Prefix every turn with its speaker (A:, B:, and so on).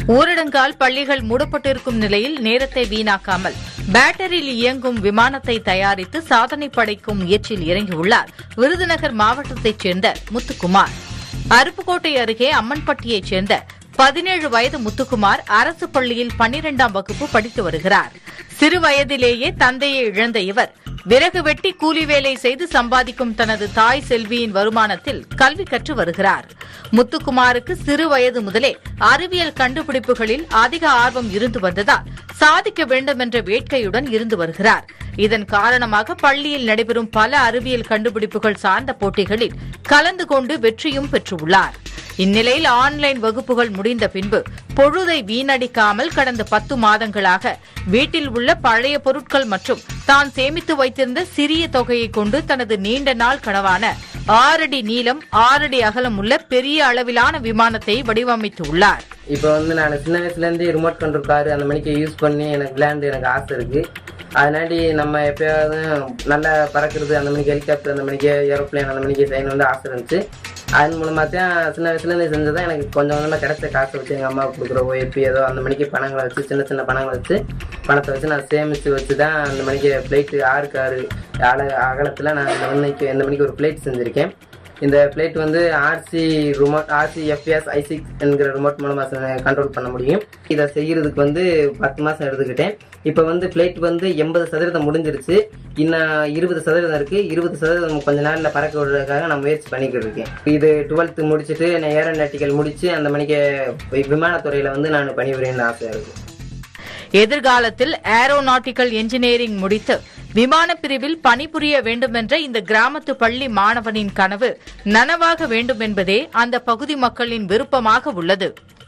A: ஊரடங்கால் பள்ளிகள் மூடப்பட்டிருக்கும் நிலையில் நேரத்தை வீணாக்காமல் பேட்டரியில் இயங்கும் விமானத்தை தயாரித்து சாதனை படைக்கும் முயற்சியில் இறங்கியுள்ளார் விருதுநகர் மாவட்டத்தைச் சேர்ந்த முத்துக்குமார் அருப்புக்கோட்டை அருகே அம்மன்பட்டியைச் சேர்ந்த பதினேழு வயது முத்துக்குமார் அரசு பள்ளியில் பன்னிரெண்டாம் வகுப்பு படித்து வருகிறார் சிறு வயதிலேயே தந்தையை இழந்த இவர் விறகு வெட்டி கூலி வேலை செய்து சம்பாதிக்கும் தனது தாய் செல்வியின் வருமானத்தில் கல்வி கற்று வருகிறார் முத்துக்குமாருக்கு சிறு வயது முதலே அறிவியல் கண்டுபிடிப்புகளில் அதிக ஆர்வம் இருந்து வந்ததால் சாதிக்க வேண்டும் என்ற வேட்கையுடன் இருந்து வருகிறார் இதன் காரணமாக பள்ளியில் நடைபெறும் பல அறிவியல் கண்டுபிடிப்புகள் சார்ந்த போட்டிகளில் கலந்து கொண்டு வெற்றியும் பெற்றுள்ளார் இந்நிலையில் ஆன்லைன் வகுப்புகள் முடிந்த பின்பு பொழுதை வீணடிக்காமல் கடந்த பத்து மாதங்களாக வீட்டில் உள்ள பழைய பொருட்கள் மற்றும் தான் சேமித்து வைத்திருந்த சிறிய தொகையை கொண்டு தனது நீண்ட நாள் கனவான ஆறடி நீளம் ஆறடி அகலம் உள்ள பெரிய அளவிலான விமானத்தை வடிவமைத்துள்ளார்
B: இப்போ வந்து நான் சின்ன வயசுலேருந்து ரிமோட் கண்ட்ரோல் கார் அந்த மணிக்கு யூஸ் பண்ணி எனக்கு விளையாண்டு எனக்கு ஆசை இருக்கு அதனாடி நம்ம எப்பயாவது நல்லா பறக்கிறது அந்த மணிக்கு ஹெலிகாப்டர் அந்த மணிக்கு ஏரோப்ளேன் அந்த மணிக்கு செய்யணும் வந்து ஆசை இருந்துச்சு அதன் மூலமாக தான் சின்ன வயசுலேருந்து செஞ்சதான் எனக்கு கொஞ்சம் கொஞ்சமாக கிடைச்ச காசை வச்சு எங்கள் அம்மாவுக்கு கொடுக்குற ஓஎப்பி ஏதோ அந்த மணிக்கு பணங்களை வச்சு சின்ன சின்ன பணங்களை வச்சு பணத்தை வச்சு நான் சேமித்து வச்சு தான் அந்த மணிக்கு ஃப்ளைட்டு ஆறுக்கு ஆறு அல அகலத்தில் நான் இந்த மணிக்கு இந்த மணிக்கு ஒரு ஃப்ளைட் செஞ்சுருக்கேன் இந்த பிளேட் வந்து RC remote RC FS I six என்கிற ரிமோட் மூலமாக கண்ட்ரோல் பண்ண முடியும் இதை செய்யறதுக்கு வந்து பத்து மாதம் எடுத்துக்கிட்டேன் இப்போ வந்து பிளேட் வந்து எண்பது சதவீதம் முடிஞ்சிருச்சு இன்னும் இருபது சதவீதம் இருக்கு இருபது சதவீதம் கொஞ்ச நாளில் பறக்க விடுறதுக்காக நான் முயற்சி பண்ணிக்கிட்டு இருக்கேன் இது டுவெல்த்து முடிச்சுட்டு நான் ஏரோநாட்டிக்கல் முடிச்சு அந்த மணிக்கு விமானத்துறையில் வந்து நான் பணிபுரியணும்னு ஆசையாக இருக்கு
A: எதிர்காலத்தில் ஏரோநாட்டிக்கல் என்ஜினியரிங் முடித்து விமான பிரிவில் பணிபுரிய வேண்டுமென்ற இந்த கிராமத்து பள்ளி மாணவனின் கனவு நனவாக வேண்டும் என்பதே அந்த பகுதி மக்களின் விருப்பமாக உள்ளது